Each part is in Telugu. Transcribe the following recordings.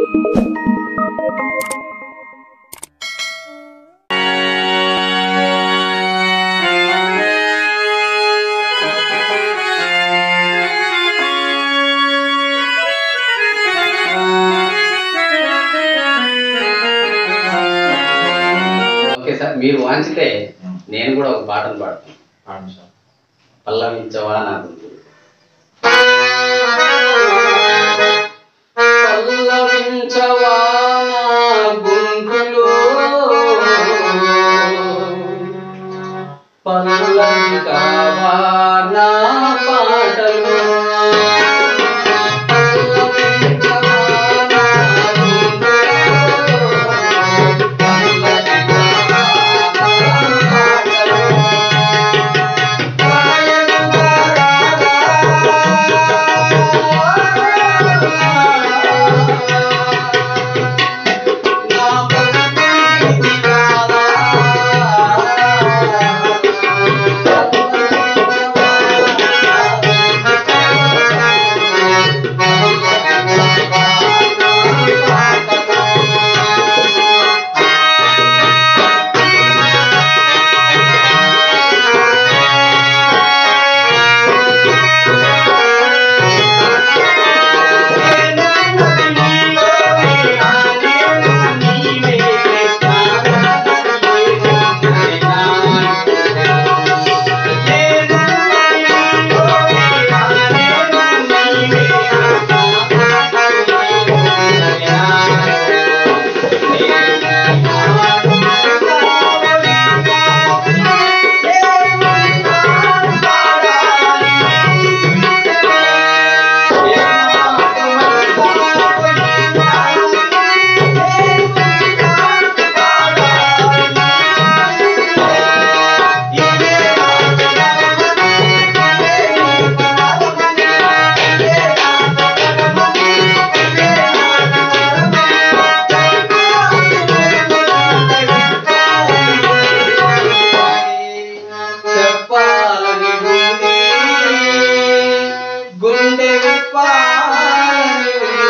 ఓకే సార్ మీరు వాంచితే నేను కూడా ఒక పాటను పాడతాను పాడండి సార్ పల్లవించవా నాకు పల్లవించవా నా గుంపులో పల్లవి కావా నా పాటలు పల్లవించవా నా గుంపులో, పల్లవి కావా నా పాటలు. చెప్పాలని ఉంది గుండె విప్పాలని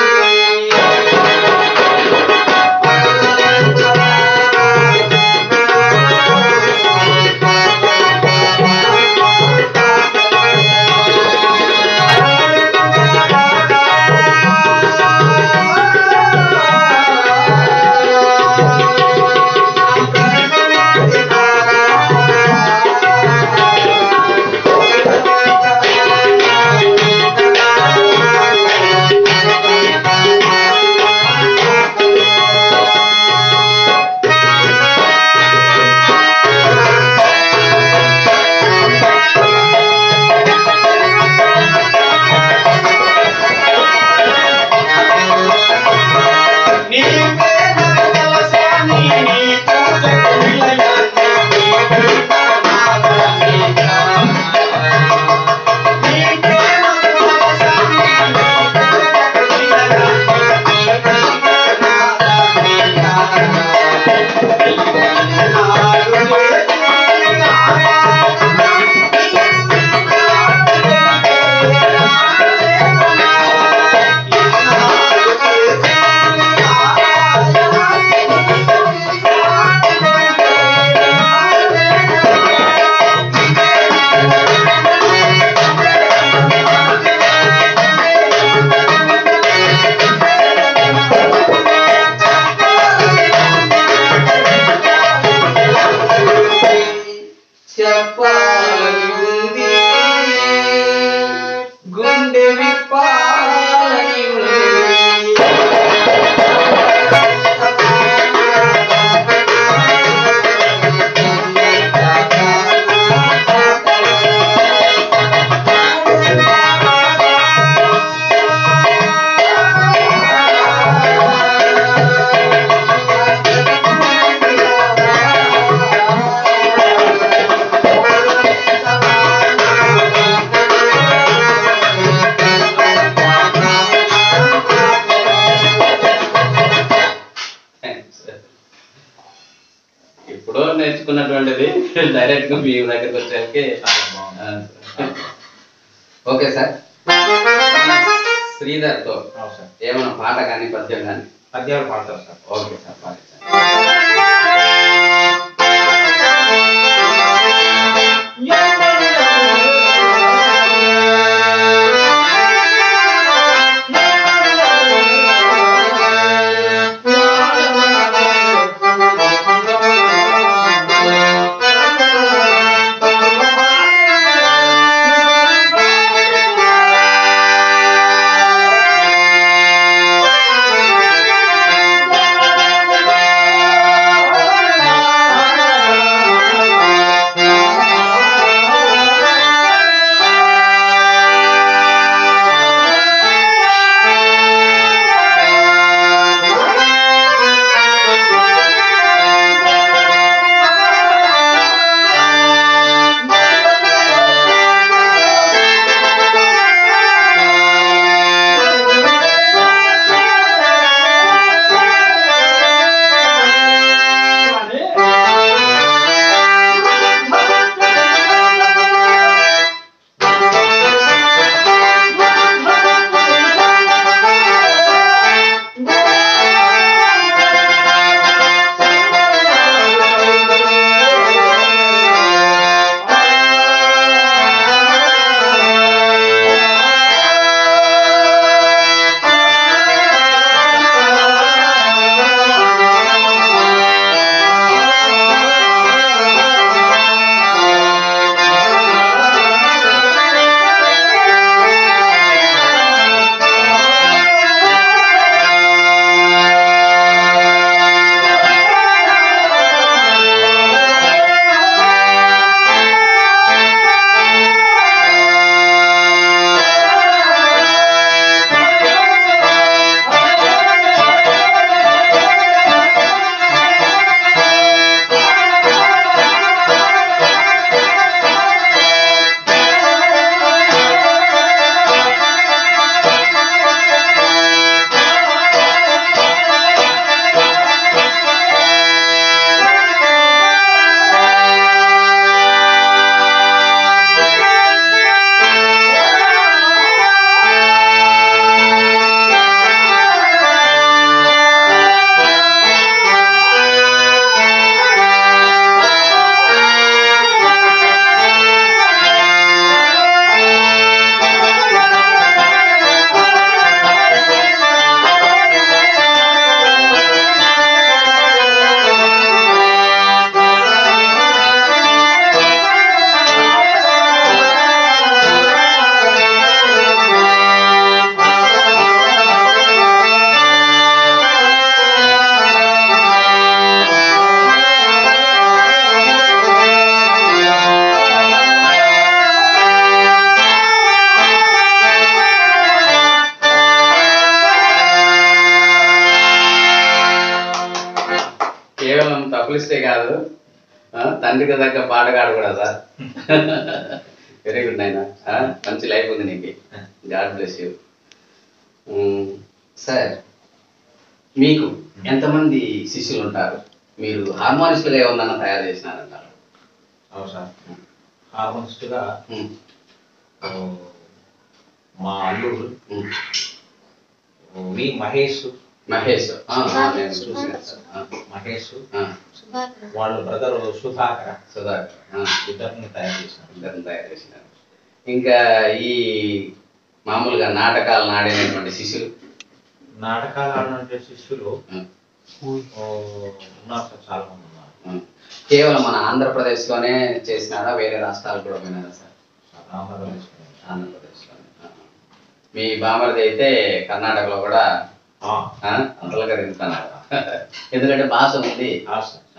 చెప్పాలని ఉంది గుండె విప్పాలని ఉంది ఇప్పుడు నేర్చుకున్నటువంటిది డైరెక్ట్ గా మీ దగ్గరికి వచ్చేసరికి ఆ, ఓకే సార్ శ్రీధర్ తో అవును సార్ ఏమైనా పాట కానీ పద్యం కానీ పద్యాలు పాడతారు సార్ ఓకే సార్ పాడించండి కేవలం తప్పులిస్తే కాదు ఆ, తండ్రికి తగ్గ పాటగాడు కూడా సార్ వెరీ గుడ్ నాయన మంచి లైఫ్ ఉంది నీకు గాడ్ బ్లెస్ యూ సార్ మీకు ఎంతమంది శిష్యులు ఉంటారు మీరు హార్మోనిస్టులుగా ఏమన్నా తయారు చేసినారంటారు అవును సార్ హార్మోనిస్ట్గా ఉమ్, ఆ, మా అల్లుడు ఉమ్. వి మహేష్ మహేష్ ఆ, ఆ, నేను చూసిన సార్ ఆ, మహేష్ ఆ, వాళ్ళ బ్రదర్ సుధాకర్ సుధాకర్ ఆ. ఇద్దరిని తయారు చేసినారు ఇద్దరిని తయారు చేసినారు ఇంకా ఈ మామూలుగా నాటకాలు నాడినటువంటి శిష్యులు నాటకాలు ఆడినటువంటి శిష్యులు ఆ, ఆ, ఉన్నారు సార్ చాలా మంది ఉన్నారు ఆ. కేవలం మన ఆంధ్రప్రదేశ్లోనే చేసినారా వేరే రాష్ట్రాలు కూడా పోయినారా సార్ ఆంధ్రప్రదేశ్ ఆంధ్రప్రదేశ్లోనే ఆ. మీ బామర్ది అయితే కర్ణాటకలో కూడా ఆ, ఆ, అంతలుగా తింటున్నారు ఎందుకంటే భాష ఉంది ఆ సార్ ఆ,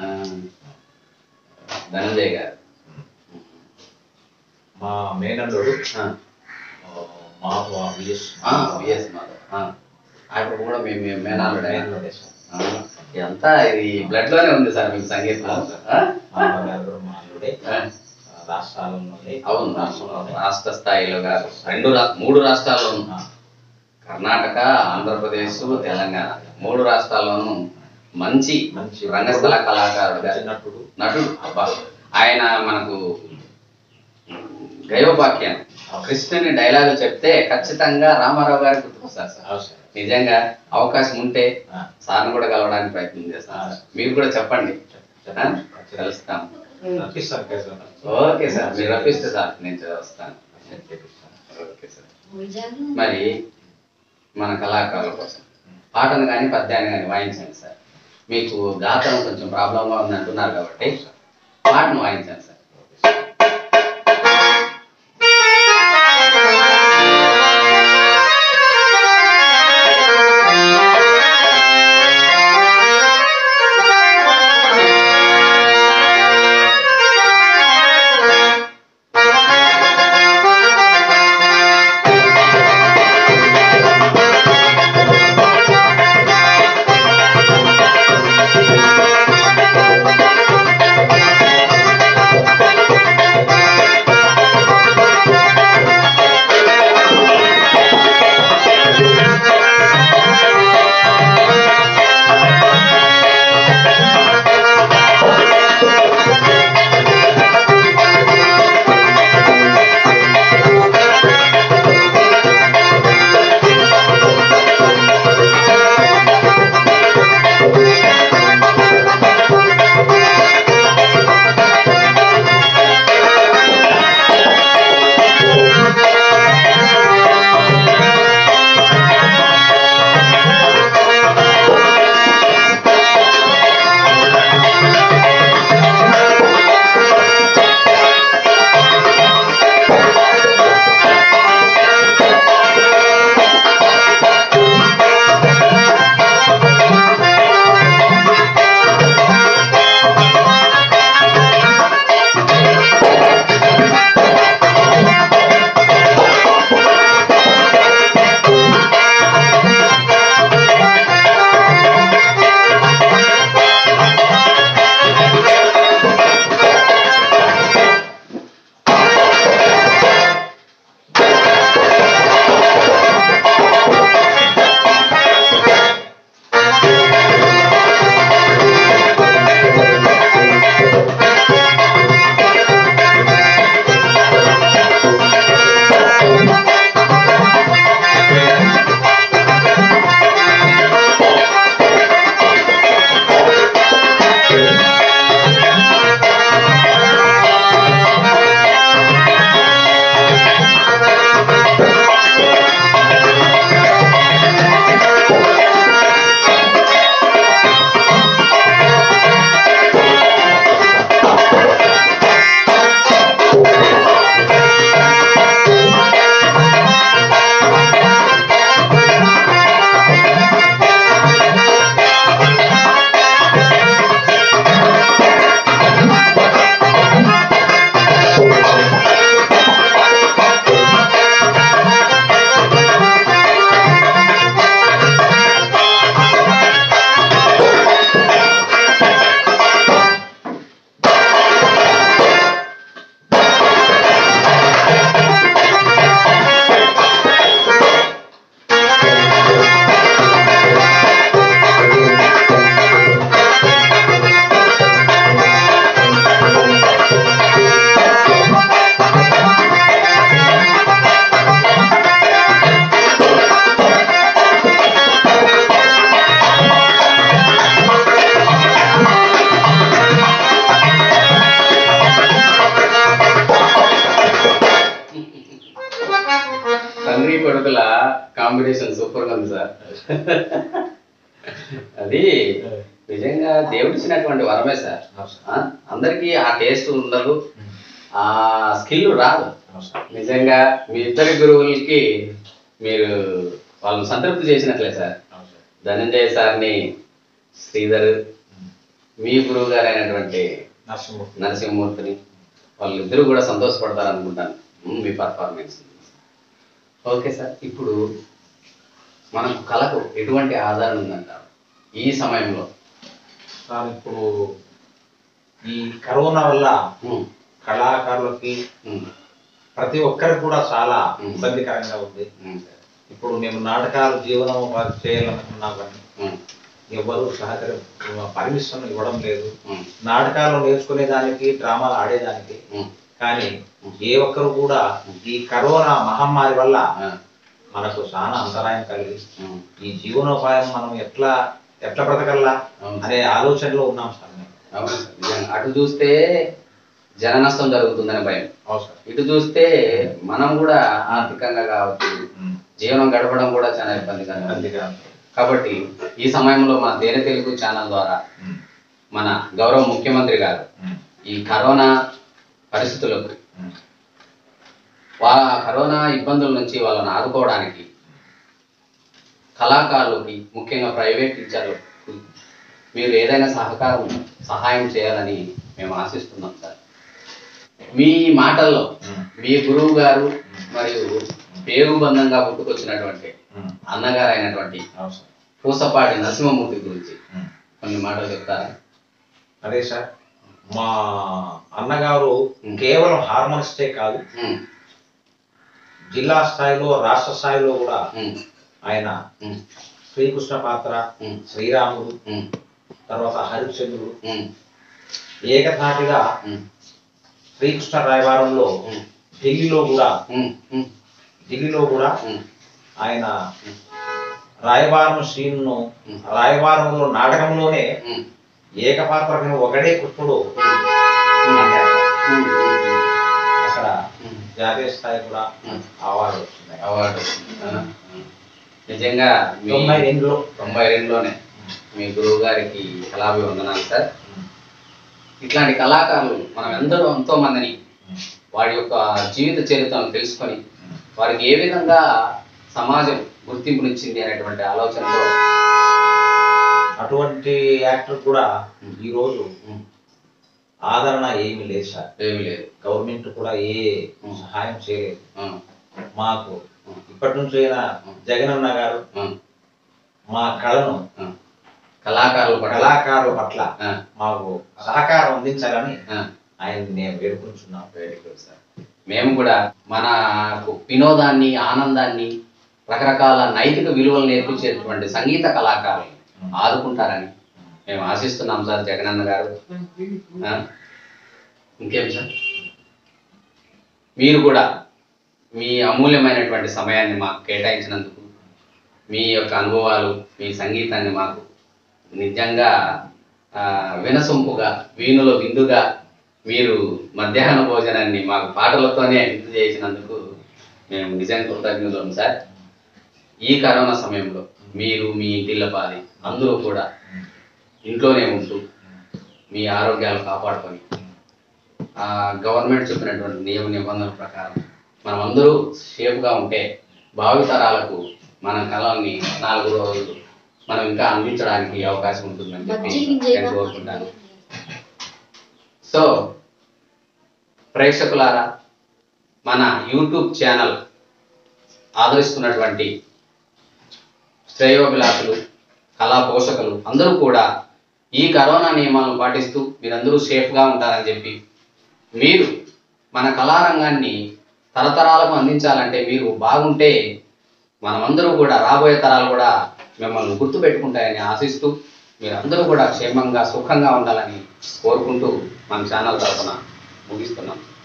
ధనంజయ్ గారు మా మేనల్లుడు ఆ, ఆ, మాధవ విఎస్ ఆ, విఎస్ మాధవ్ ఆ. ఆయన కూడా మీ మీ మేనాలుడే మేనల్లుడే సార్ ఆ, ఇదంతా ఇది బ్లడ్ లోనే ఉంది సార్ మీకు సంగీతం ఆ? మా గారు మా అల్లుడే ఆ, రాష్ట్రాల నుండి అవును రాష్ట్ర- రాష్ట్ర స్థాయిలో కాదు రెండు రా మూడు రాష్ట్రాల్లోనూ ఆ, కర్ణాటక ఆంధ్రప్రదేశ్ తెలంగాణ మూడు రాష్ట్రాల్లోనూ మంచి మంచి రంగస్థల కళాకారుడుగా చిన్నప్పుడు నటుడు అబ్బా ఆయన మనకు గయోపాఖ్యానం కృష్ణుని డైలాగులు చెప్తే ఖచ్చితంగా రామారావు గారికి గుర్తుకొస్తారు సార్ అవును సార్ నిజంగా అవకాశం ఉంటే ఆ, సార్ని కూడా కలవడానికి ప్రయత్నం చేస్తాను సార్ మీరు కూడా చెప్పండి ఆ? కలుస్తాం రప్పిస్తాను కేశవ్. ఓకే సార్ మీరు రప్పిస్తే సార్ నేను వస్తాను ఓకే సార్ మరి మన కళాకారుల కోసం పాటను కానీ పద్యాన్ని కానీ వాయించండి సార్ మీకు గాత్రం కొంచెం ప్రాబ్లంగా ఉంది అంటున్నారు కాబట్టి పాటను వాయించండి సార్ తండ్రి కొడుకుల కాంబినేషన్ సూపర్ గా ఉంది సార్ అది నిజంగా దేవుడిచ్చినటువంటి వరమే సార్ అవును సార్. ఆ? అందరికీ ఆ టేస్ట్ ఉండదు ఆ స్కిల్ రాదు అవును సార్. నిజంగా మీ ఇద్దరి గురువులకి మీరు వాళ్ళని సంతృప్తి చేసినట్లే సార్ అవును సార్. ధనంజయ సార్ని శ్రీధర్ మీ గురువు గారు అయినటువంటి నరసింహమూర్తి. నరసింహమూర్తిని వాళ్ళిద్దరూ కూడా సంతోషపడతారు అనుకుంటాను ఉమ్, మీ పర్ఫార్మెన్స్ ఓకే సార్ ఇప్పుడు మనకు కళకు ఎటువంటి ఆధారం ఉందంటారు ఈ సమయంలో సార్ ఇప్పుడు ఈ కరోనా వల్ల ఉమ్, కళాకారులకి ఉమ్, ప్రతి ఒక్కరికి కూడా చాలా మ్మ్. ఇబ్బందికరంగా ఉంది ఉమ్, సార్. ఇప్పుడు మేము నాటకాలు జీవనోపాధి చేయాలనుకున్నా కానీ ఉమ్, ఎవరు సహకరి పర్మిషన్ ఇవ్వడం లేదు ఉమ్, నాటకాలు నేర్చుకునే దానికి డ్రామాలు ఆడేదానికి ఉమ్, కానీ ఏ ఒక్కరు కూడా ఈ కరోనా మహమ్మారి వల్ల ఆ, మనకు చాలా అంతరాయం కలిగి ఉమ్, ఈ జీవనోపాయం మనం ఎట్లా ఎట్లా బ్రతకల్లా అవును. అనే ఆలోచనలో ఉన్నాం సార్ మేము. అవును సార్, నిజంగా. అటు చూస్తే జన నష్టం జరుగుతుందని భయం అవును సార్ ఇటు చూస్తే మనం కూడా ఆర్థికంగా కావచ్చు ఉమ్. జీవనం గడపడం కూడా చాలా ఇబ్బందికరంగా ఉంది అందుకే కాబట్టి ఈ సమయంలో మన తేనె తెలుగు ఛానల్ ద్వారా ఉమ్. మన గౌరవ ముఖ్యమంత్రి గారు ఉమ్. ఈ కరోనా పరిస్థితులకు ఉమ్. వాళ్ళ కరోనా ఇబ్బందుల నుంచి వాళ్ళని ఆదుకోవడానికి కళాకారులకి ముఖ్యంగా ప్రైవేట్ టీచర్లకు మీరు ఏదైనా సహకారం సహాయం చేయాలని మేము ఆశిస్తున్నాం సార్ మీ మాటల్లో ఉమ్. మీ గురువు గారు మరియు పేరు బంధంగా పుట్టుకొచ్చినటువంటి ఉమ్. అన్నగారు అయినటువంటి అవును సార్ పూసపాటి నరసింహమూర్తి గురించి ఉమ్. కొన్ని మాటలు చెప్తారా అదే సార్ మా అన్నగారు ఉమ్. కేవలం హార్మోనిస్టే కాదు ఉమ్, జిల్లా స్థాయిలో రాష్ట్ర స్థాయిలో కూడా ఉమ్, ఆయన ఉమ్, శ్రీకృష్ణ పాత్ర ఉమ్, శ్రీరాముడు ఉమ్, తర్వాత హరిశ్చంద్రుడు ఉమ్, ఏకధాటిగా ఉమ్, శ్రీకృష్ణ రాయవారంలో ఉమ్, ఢిల్లీలో కూడా ఉమ్, ఉమ్, ఢిల్లీలో కూడా ఉమ్, ఆయన రాయవారం సీన్ను ఉమ్. రాయవారంలో నాటకంలోనే ఉమ్, ఏకపాత్ర ఒకడే కృష్ణుడు ఉమ్, అంటారు. ఉమ్, అక్కడ ఉమ్. జాతీయ స్థాయి కూడా ఉమ్. అవార్డు వచ్చింది అవార్డు ఆ, నిజంగా మీ తొంభై రెండులో తొంభై రెండులోనే మీ గురువు గారికి కళాభివందనాలు సార్ ఇట్లాంటి కళాకారులు మనం ఎందరో ఎంతో మందిని వారి యొక్క జీవిత చరిత్రను తెలుసుకొని వారికి ఏ విధంగా సమాజం గుర్తింపునిచ్చింది అనేటువంటి ఆలోచనతో అటువంటి యాక్టర్ కూడా ఈ రోజు ఉమ్, ఆదరణ ఏమీ లేదు సార్ ఏమీ లేదు గవర్నమెంట్ కూడా ఏ ఉమ్. సహాయం చేయలేదు ఆ, మాకు ఉమ్, ఇప్పటి నుంచి అయినా జగనన్న గారు ఆ, మా కళను ఆ. కళాకారుల పట్ల కళాకారుల పట్ల ఆ, మాకు సహకారం అందించాలని ఆ. ఆయన నేను వేడుకుంటున్నాను వెరీ గుడ్ సార్ మేము కూడా మనకు వినోదాన్ని ఆనందాన్ని రకరకాల నైతిక విలువలు నేర్పించేటువంటి సంగీత కళాకారులు ఆదుకుంటారని మేము ఆశిస్తున్నాం సార్ జగనన్న గారు ఆ? ఇంకేం సార్ మీరు కూడా మీ అమూల్యమైనటువంటి సమయాన్ని మాకు కేటాయించినందుకు మీ యొక్క అనుభవాలు మీ సంగీతాన్ని మాకు నిజంగా ఆ, వినసొంపుగా వీణుల విందుగా మీరు మధ్యాహ్న భోజనాన్ని మాకు పాటలతోనే విందు చేసినందుకు మేము నిజంగా కృతజ్ఞతలు సార్ ఈ కరోనా సమయంలో మీరు మీ ఇంటిల్లపాది అందరూ కూడా ఇంట్లోనే ఉంటూ మీ ఆరోగ్యాలు కాపాడుకొని ఆ గవర్నమెంట్ చెప్పినటువంటి నియమ నిబంధనల ప్రకారం మనం అందరూ సేఫ్గా ఉంటే భావితరాలకు మన కళల్ని నాలుగు రోజులు మనం ఇంకా అందించడానికి అవకాశం ఉంటుందని చెప్పి నేను కోరుకుంటాను సో ప్రేక్షకులారా మన యూట్యూబ్ ఛానల్ ఆదరిస్తున్నటువంటి శ్రేయోభిలాషులు కళా పోషకులు అందరూ కూడా ఈ కరోనా నియమాలను పాటిస్తూ మీరందరూ సేఫ్గా ఉంటారని చెప్పి మీరు మన కళారంగాన్ని తరతరాలకు అందించాలంటే మీరు బాగుంటే మనమందరూ కూడా రాబోయే తరాలు కూడా మిమ్మల్ని గుర్తుపెట్టుకుంటాయని ఆశిస్తూ మీరందరూ కూడా క్షేమంగా సుఖంగా ఉండాలని కోరుకుంటూ మన ఛానల్ తరఫున ముగిస్తున్నాం